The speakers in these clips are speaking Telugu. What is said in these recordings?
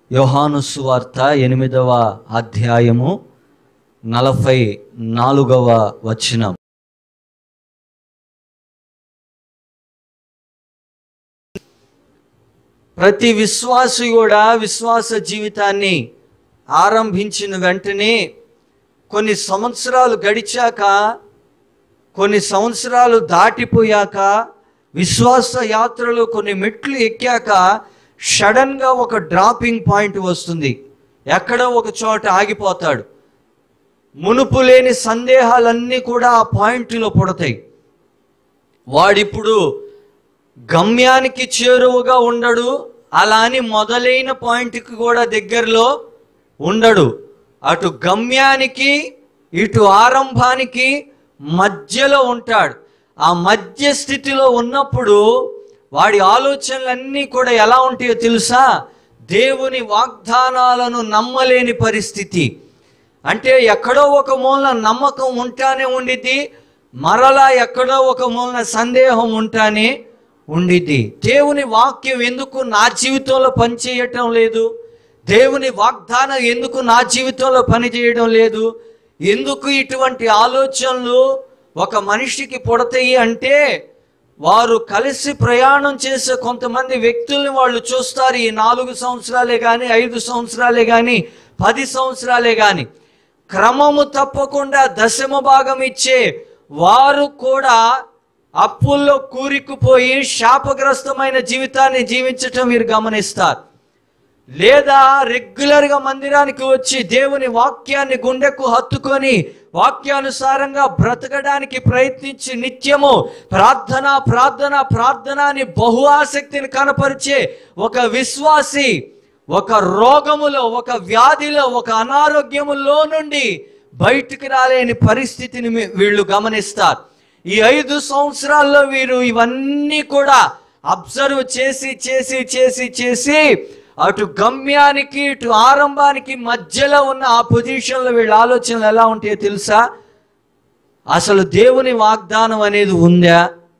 యోహాను సువార్త ఎనిమిదవ అధ్యాయము నలభై నాలుగవ వచనం ప్రతి విశ్వాసి కూడా విశ్వాస జీవితాన్ని ఆరంభించిన వెంటనే కొన్ని సంవత్సరాలు గడిచాక కొన్ని సంవత్సరాలు దాటిపోయాక విశ్వాస యాత్రలో కొన్ని మెట్లు ఎక్కాక సడన్గా ఒక డ్రాపింగ్ పాయింట్ వస్తుంది ఎక్కడో ఒక చోట ఆగిపోతాడు మునుపు లేని సందేహాలన్నీ కూడా ఆ పాయింట్లో పుడతాయి వాడిప్పుడు గమ్యానికి చేరువగా ఉండడు అలా అని మొదలైన పాయింట్కి కూడా దగ్గరలో ఉండడు అటు గమ్యానికి ఇటు ఆరంభానికి మధ్యలో ఉంటాడు ఆ మధ్య స్థితిలో ఉన్నప్పుడు వాడి ఆలోచనలన్నీ కూడా ఎలా ఉంటాయో తెలుసా దేవుని వాగ్దానాలను నమ్మలేని పరిస్థితి అంటే ఎక్కడో ఒక మూలన నమ్మకం ఉంటానే ఉండిద్ది మరలా ఎక్కడో ఒక మూలన సందేహం ఉంటానే ఉండిద్ది దేవుని వాక్యం ఎందుకు నా జీవితంలో పనిచేయటం లేదు దేవుని వాగ్దానం ఎందుకు నా జీవితంలో పనిచేయడం లేదు ఎందుకు ఇటువంటి ఆలోచనలు ఒక మనిషికి పుడతాయి అంటే వారు కలిసి ప్రయాణం చేసే కొంతమంది వ్యక్తుల్ని వాళ్ళు చూస్తారు ఈ నాలుగు సంవత్సరాలే కానీ ఐదు సంవత్సరాలే కానీ పది సంవత్సరాలే కానీ క్రమము తప్పకుండా దశమ భాగం ఇచ్చే వారు కూడా అప్పుల్లో కూరికుపోయి శాపగ్రస్తమైన జీవితాన్ని జీవించటం మీరు గమనిస్తారు లేదా రెగ్యులర్గా మందిరానికి వచ్చి దేవుని వాక్యాన్ని గుండెకు హత్తుకొని వాక్యానుసారంగా బ్రతకడానికి ప్రయత్నించి నిత్యము ప్రార్థన ప్రార్థన ప్రార్థన అని బహు ఆసక్తిని కనపరిచే ఒక విశ్వాసి ఒక రోగములో ఒక వ్యాధిలో ఒక అనారోగ్యములో నుండి బయటికి రాలేని పరిస్థితిని మీ- వీళ్ళు గమనిస్తారు ఈ ఐదు సంవత్సరాల్లో వీరు ఇవన్నీ కూడా అబ్జర్వ్ చేసి చేసి చేసి చేసి అటు గమ్యానికి ఇటు ఆరంభానికి మధ్యలో ఉన్న ఆ పొజిషన్లో వీళ్ళ ఆలోచనలు ఎలా ఉంటాయో తెలుసా అసలు దేవుని వాగ్దానం అనేది ఉందా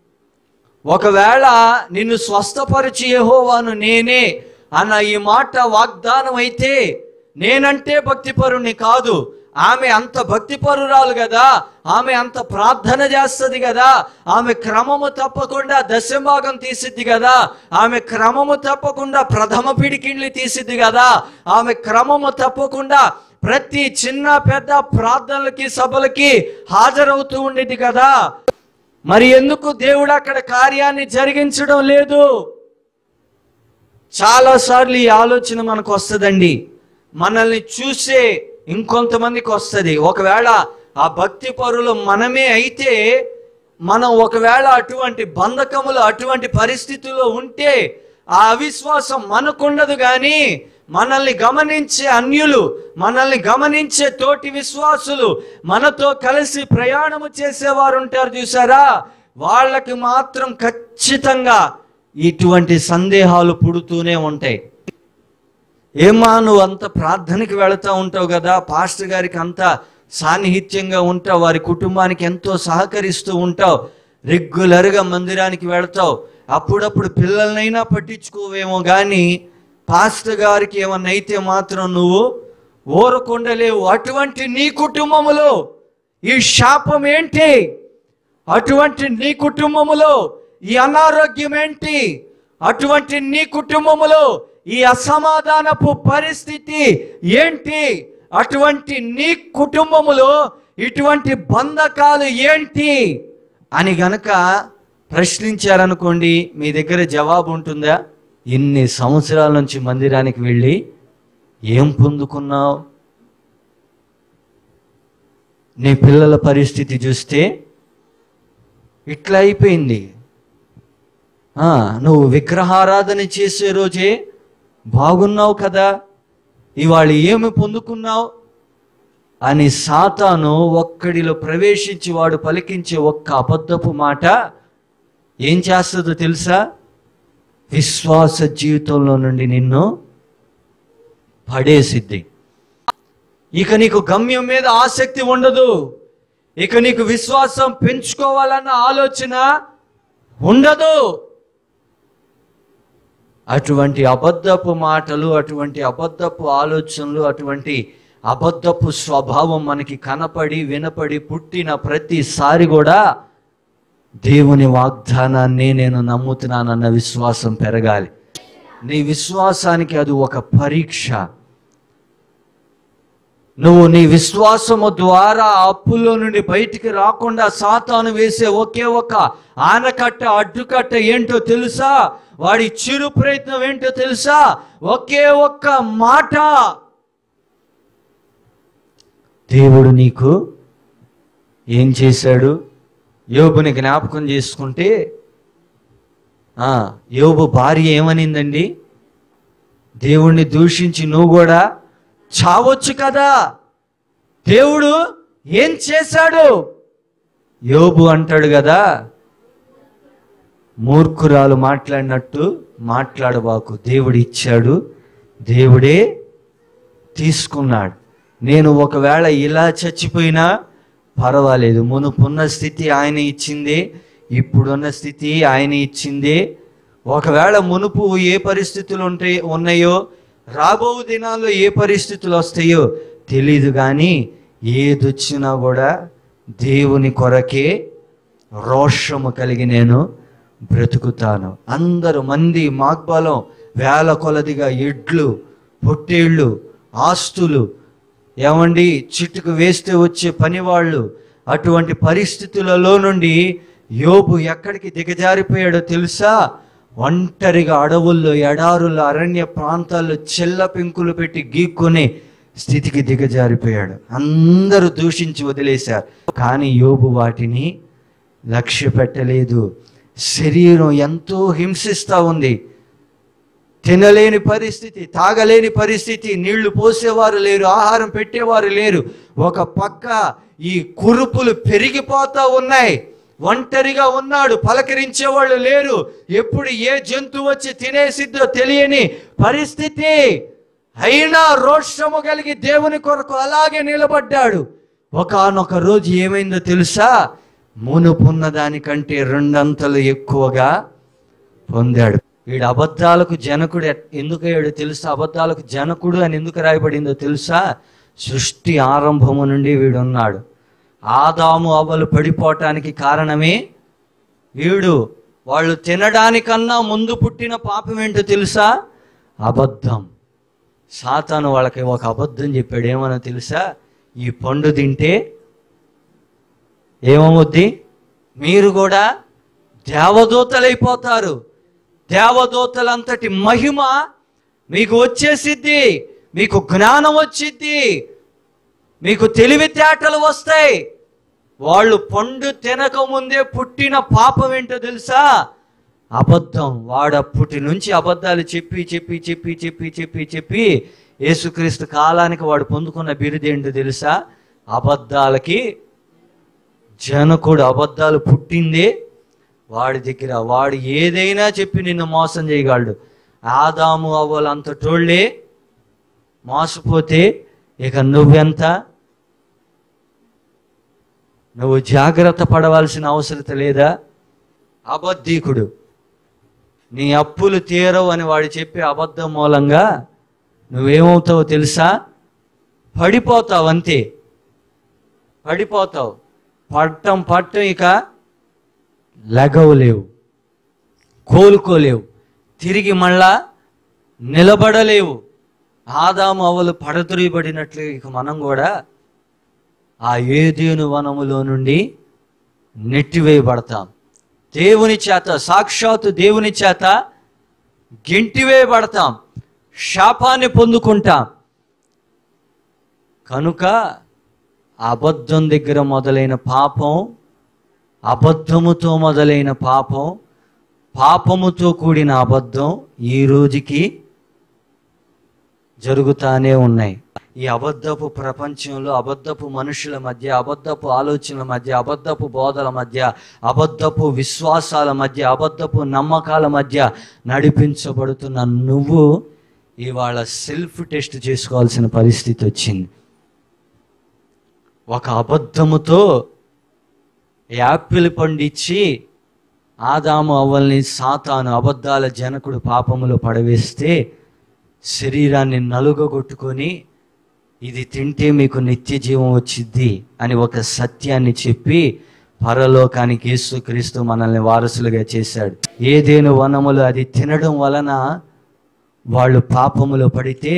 ఒకవేళ నిన్ను స్వస్థపరిచి యెహోవాను నేనే అన్న ఈ మాట వాగ్దానం అయితే నేనంటే భక్తిపరుని కాదు ఆమె అంత భక్తిపరురాలు కదా ఆమె అంత ప్రార్థన చేస్తుంది కదా ఆమె క్రమము తప్పకుండా దశభాగం తీసిద్ది కదా ఆమె క్రమము తప్పకుండా ప్రథమ పిడికిండ్లు తీసిద్ది కదా ఆమె క్రమము తప్పకుండా ప్రతి చిన్న పెద్ద ప్రార్థనలకి సభలకి హాజరవుతూ ఉండేది కదా మరి ఎందుకు దేవుడు అక్కడ కార్యాన్ని జరిగించడం లేదు చాలాసార్లు ఈ ఆలోచన మనకు వస్తుందండి మనల్ని చూసే ఇంకొంతమందికి వస్తుంది ఒకవేళ ఆ భక్తి పరులు మనమే అయితే మనం ఒకవేళ అటువంటి బంధకములు అటువంటి పరిస్థితుల్లో ఉంటే ఆ అవిశ్వాసం మనకుండదు కానీ మనల్ని గమనించే అన్యులు మనల్ని గమనించే తోటి విశ్వాసులు మనతో కలిసి ప్రయాణము చేసేవారు ఉంటారు చూసారా వాళ్ళకి మాత్రం ఖచ్చితంగా ఇటువంటి సందేహాలు పుడుతూనే ఉంటాయి ఏమా నువ్వు అంత ప్రార్థనకి వెళతా ఉంటావు కదా పాస్టర్ గారికి అంత సాన్నిహిత్యంగా ఉంటావు వారి కుటుంబానికి ఎంతో సహకరిస్తూ ఉంటావు రెగ్యులర్గా మందిరానికి వెళతావు అప్పుడప్పుడు పిల్లలనైనా పట్టించుకోవేమో కానీ పాస్టర్ గారికి ఏమన్నా అయితే మాత్రం నువ్వు ఊరకుండలేవు అటువంటి నీ కుటుంబములో ఈ శాపం ఏంటి అటువంటి నీ కుటుంబములో ఈ అనారోగ్యం ఏంటి అటువంటి నీ కుటుంబములో ఈ అసమాధానపు పరిస్థితి ఏంటి అటువంటి నీ కుటుంబములో ఇటువంటి బంధకాలు ఏంటి అని గనక ప్రశ్నించారనుకోండి మీ దగ్గర జవాబు ఉంటుందా ఇన్ని సంవత్సరాల నుంచి మందిరానికి వెళ్ళి ఏం పొందుకున్నావు నీ పిల్లల పరిస్థితి చూస్తే ఇట్లా అయిపోయింది ఆ, నువ్వు విగ్రహారాధన చేసే రోజే బాగున్నావు కదా ఇవాళ ఏమి పొందుకున్నావు అని సాతాను ఒక్కడిలో ప్రవేశించి వాడు పలికించే ఒక్క అబద్ధపు మాట ఏం చేస్తుందో తెలుసా విశ్వాస జీవితంలో నుండి నిన్ను పడేసిద్ది ఇక నీకు గమ్యం మీద ఆసక్తి ఉండదు ఇక నీకు విశ్వాసం పెంచుకోవాలన్న ఆలోచన ఉండదు అటువంటి అబద్ధపు మాటలు అటువంటి అబద్ధపు ఆలోచనలు అటువంటి అబద్ధపు స్వభావం మనకి కనపడి వినపడి పుట్టిన ప్రతిసారి కూడా దేవుని వాగ్దానాన్ని నేను నమ్ముతున్నానన్న విశ్వాసం పెరగాలి నీ విశ్వాసానికి అది ఒక పరీక్ష నువ్వు నీ విశ్వాసము ద్వారా ఆ అప్పుల్లో నుండి బయటికి రాకుండా సాతాను వేసే ఒకే ఒక ఆనకట్ట అడ్డుకట్ట ఏంటో తెలుసా వాడి చిరు ప్రయత్నం ఏంటో తెలుసా ఒకే ఒక్క మాట దేవుడు నీకు ఏం చేశాడు యోబుని జ్ఞాపకం చేసుకుంటే ఆ, యోబు భార్య ఏమనిందండి దేవుణ్ణి దూషించి నువ్వు కూడా చావచ్చు కదా దేవుడు ఏం చేశాడు యోబు అంటాడు కదా మూర్ఖురాలు మాట్లాడినట్టు మాట్లాడబాకు దేవుడు ఇచ్చాడు దేవుడే తీసుకున్నాడు నేను ఒకవేళ ఇలా చచ్చిపోయినా పర్వాలేదు మునుపున్న స్థితి ఆయన ఇచ్చిందే ఇప్పుడున్న స్థితి ఆయన ఇచ్చిందే ఒకవేళ మునుపు ఏ పరిస్థితులు ఉంటే ఉన్నాయో రాబో దినాల్లో ఏ పరిస్థితులు వస్తాయో తెలీదు కానీ ఏదొచ్చినా కూడా దేవుని కొరకే రోషము కలిగి నేను బ్రతుకుతాను అందరు మంది మాగ్బలం వేల కొలదిగా ఎడ్లు పొట్టేళ్ళు ఆస్తులు ఏమండి చిట్టుకు వేస్తే వచ్చే పనివాళ్ళు అటువంటి పరిస్థితులలో నుండి యోబు ఎక్కడికి దిగజారిపోయాడో తెలుసా ఒంటరిగా అడవుల్లో ఎడారుల్లో అరణ్య ప్రాంతాల్లో చెల్ల పెంకులు పెట్టి గీక్కునే స్థితికి దిగజారిపోయాడు అందరూ దూషించి వదిలేశారు కానీ యోబు వాటిని లక్ష్య పెట్టలేదు శరీరం ఎంతో హింసిస్తూ ఉంది తినలేని పరిస్థితి తాగలేని పరిస్థితి నీళ్లు పోసేవారు లేరు ఆహారం పెట్టేవారు లేరు ఒక పక్క ఈ కురుపులు పెరిగిపోతా ఉన్నాయి ఒంటరిగా ఉన్నాడు పలకరించేవాళ్ళు లేరు ఎప్పుడు ఏ జంతువు వచ్చి తినేసిద్దో తెలియని పరిస్థితి అయినా రోషము కలిగి దేవుని కొరకు అలాగే నిలబడ్డాడు ఒకానొక రోజు ఏమైందో తెలుసా మునుపున్న దానికంటే రెండంతలు ఎక్కువగా పొందాడు వీడు అబద్ధాలకు జనకుడు ఎట్- ఎందుకు అయ్యాడు తెలుసా అబద్ధాలకు జనకుడు అని ఎందుకు రాయబడిందో తెలుసా సృష్టి ఆరంభము నుండి వీడు ఉన్నాడు ఆదాము అవ్వలు పడిపోవటానికి కారణమే వీడు వాళ్ళు తినడానికన్నా ముందు పుట్టిన పాపం ఏంటో తెలుసా అబద్ధం సాతాను వాళ్ళకి ఒక అబద్ధం చెప్పాడు ఏమన్నా తెలుసా ఈ పండు తింటే ఏమవుద్ది మీరు కూడా దేవదూతలైపోతారు దేవదూతలంతటి మహిమ మీకు వచ్చేసిద్ది మీకు జ్ఞానం వచ్చిద్ది మీకు తెలివితేటలు వస్తాయి వాళ్ళు పండు తినక ముందే పుట్టిన పాపం ఏంటో తెలుసా అబద్ధం వాడప్పటి నుంచి అబద్ధాలు చెప్పి చెప్పి చెప్పి చెప్పి చెప్పి చెప్పి యేసుక్రీస్తు కాలానికి వాడు పొందుకున్న బిరుదు ఏంటో తెలుసా అబద్ధాలకి జనకుడు అబద్ధాలు పుట్టిందే వాడి దగ్గర వాడు ఏదైనా చెప్పి నిన్ను మోసం చేయగలడు ఆదాము అవ్వలు అంత టోళ్ళే మోసపోతే ఇక నువ్వెంత నువ్వు జాగ్రత్త పడవలసిన అవసరత లేదా అబద్ధీకుడు నీ అప్పులు తీరవు అని వాడు చెప్పే అబద్ధం మూలంగా నువ్వేమవుతావో తెలుసా పడిపోతావు అంతే పడిపోతావు పట్టం పట్టం ఇక లెగవలేవు కోలుకోలేవు తిరిగి మళ్ళా నిలబడలేవు ఆదాము అవలు పడతురియబడినట్లు ఇక మనం కూడా ఆ ఏదేను వనములో నుండి నెట్టివేయబడతాం దేవుని చేత సాక్షాత్తు దేవుని చేత గెంటివేయబడతాం శాపాన్ని పొందుకుంటాం కనుక అబద్ధం దగ్గర మొదలైన పాపం అబద్ధముతో మొదలైన పాపం పాపముతో కూడిన అబద్ధం ఈ రోజుకి జరుగుతానే ఉన్నాయి ఈ అబద్ధపు ప్రపంచంలో అబద్ధపు మనుషుల మధ్య అబద్ధపు ఆలోచనల మధ్య అబద్ధపు బోధల మధ్య అబద్ధపు విశ్వాసాల మధ్య అబద్ధపు నమ్మకాల మధ్య నడిపించబడుతున్న నువ్వు ఇవాళ సెల్ఫ్ టెస్ట్ చేసుకోవాల్సిన పరిస్థితి వచ్చింది ఒక అబద్ధముతో యాపిల్ పండు ఇచ్చి ఆదాము అవ్వల్ని సాతాను అబద్ధాల జనకుడు పాపములో పడవేస్తే శరీరాన్ని నలుగగొట్టుకొని ఇది తింటే మీకు నిత్య జీవం వచ్చిద్ది అని ఒక సత్యాన్ని చెప్పి పరలోకానికి యేసుక్రీస్తు మనల్ని వారసులుగా చేశాడు ఏదేను వనములు అది తినడం వలన వాళ్ళు పాపములో పడితే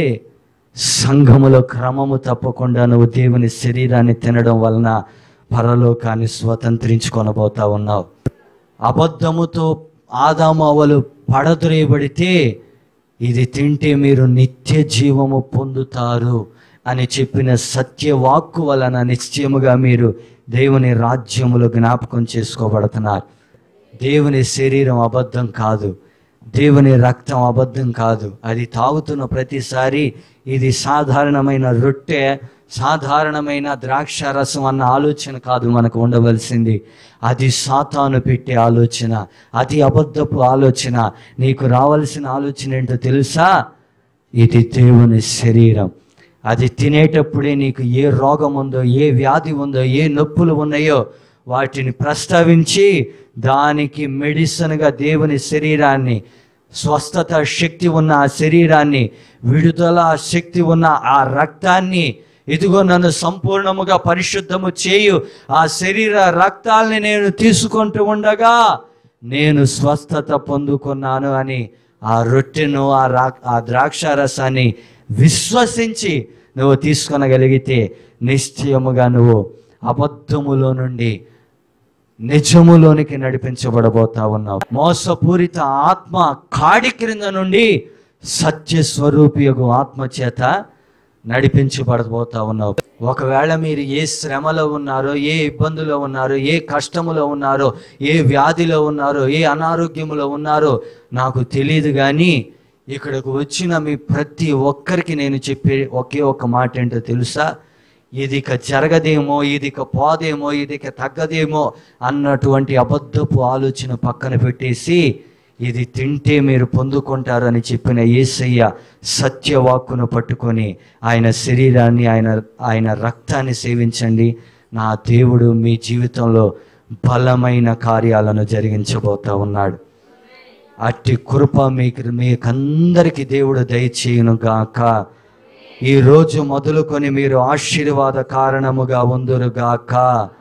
సంఘములో క్రమము తప్పకుండా నువ్వు దేవుని శరీరాన్ని తినడం వలన పరలోకాన్ని స్వతంత్రించుకొనబోతా ఉన్నావు అబద్ధముతో ఆదాము అవలు పడద్రేయబడితే ఇది తింటే మీరు నిత్య జీవము పొందుతారు అని చెప్పిన సత్యవాక్కు వలన నిశ్చయముగా మీరు దేవుని రాజ్యములో జ్ఞాపకం చేసుకోబడుతున్నారు దేవుని శరీరం అబద్ధం కాదు దేవుని రక్తం అబద్ధం కాదు అది తాగుతున్న ప్రతిసారి ఇది సాధారణమైన రొట్టె సాధారణమైన ద్రాక్ష రసం అన్న ఆలోచన కాదు మనకు ఉండవలసింది అది సాతాను పెట్టే ఆలోచన అది అబద్ధపు ఆలోచన నీకు రావాల్సిన ఆలోచన ఏంటో తెలుసా ఇది దేవుని శరీరం అది తినేటప్పుడే నీకు ఏ రోగం ఉందో ఏ వ్యాధి ఉందో ఏ నొప్పులు ఉన్నాయో వాటిని ప్రస్తావించి దానికి మెడిసిన్గా దేవుని శరీరాన్ని స్వస్థత శక్తి ఉన్న ఆ శరీరాన్ని విడుదల శక్తి ఉన్న ఆ రక్తాన్ని ఇదిగో నన్ను సంపూర్ణముగా పరిశుద్ధము చేయు ఆ శరీర రక్తాల్ని నేను తీసుకుంటూ ఉండగా నేను స్వస్థత పొందుకున్నాను అని ఆ రొట్టెను ఆ రా ఆ ద్రాక్ష రసాన్ని విశ్వసించి నువ్వు తీసుకొనగలిగితే నిశ్చయముగా నువ్వు అబద్ధములో నుండి నిజములోనికి నడిపించబడబోతా ఉన్నావు మోసపూరిత ఆత్మ కాడి క్రింద నుండి సత్య స్వరూపియగు ఆత్మ చేత నడిపించబడబోతా ఉన్నావు ఒకవేళ మీరు ఏ శ్రమలో ఉన్నారో ఏ ఇబ్బందులో ఉన్నారో ఏ కష్టములో ఉన్నారో ఏ వ్యాధిలో ఉన్నారో ఏ అనారోగ్యములో ఉన్నారో నాకు తెలియదు కానీ ఇక్కడికి వచ్చిన మీ ప్రతి ఒక్కరికి నేను చెప్పే ఒకే ఒక్క మాట ఏంటో తెలుసా ఇది ఇక జరగదేమో ఇది ఇక పోదేమో ఇది ఇక తగ్గదేమో అన్నటువంటి అబద్ధపు ఆలోచన పక్కన పెట్టేసి ఇది తింటే మీరు పొందుకుంటారని చెప్పిన యేసయ్య సత్యవాక్కును పట్టుకొని ఆయన శరీరాన్ని ఆయన ఆయన రక్తాన్ని సేవించండి నా దేవుడు మీ జీవితంలో బలమైన కార్యాలను జరిగించబోతా ఉన్నాడు అట్టి కృప మీకు మీకందరికి దేవుడు దయచేయును గాక ఈ రోజు మొదలుకొని మీరు ఆశీర్వాద కారణముగా ఉందురు గాక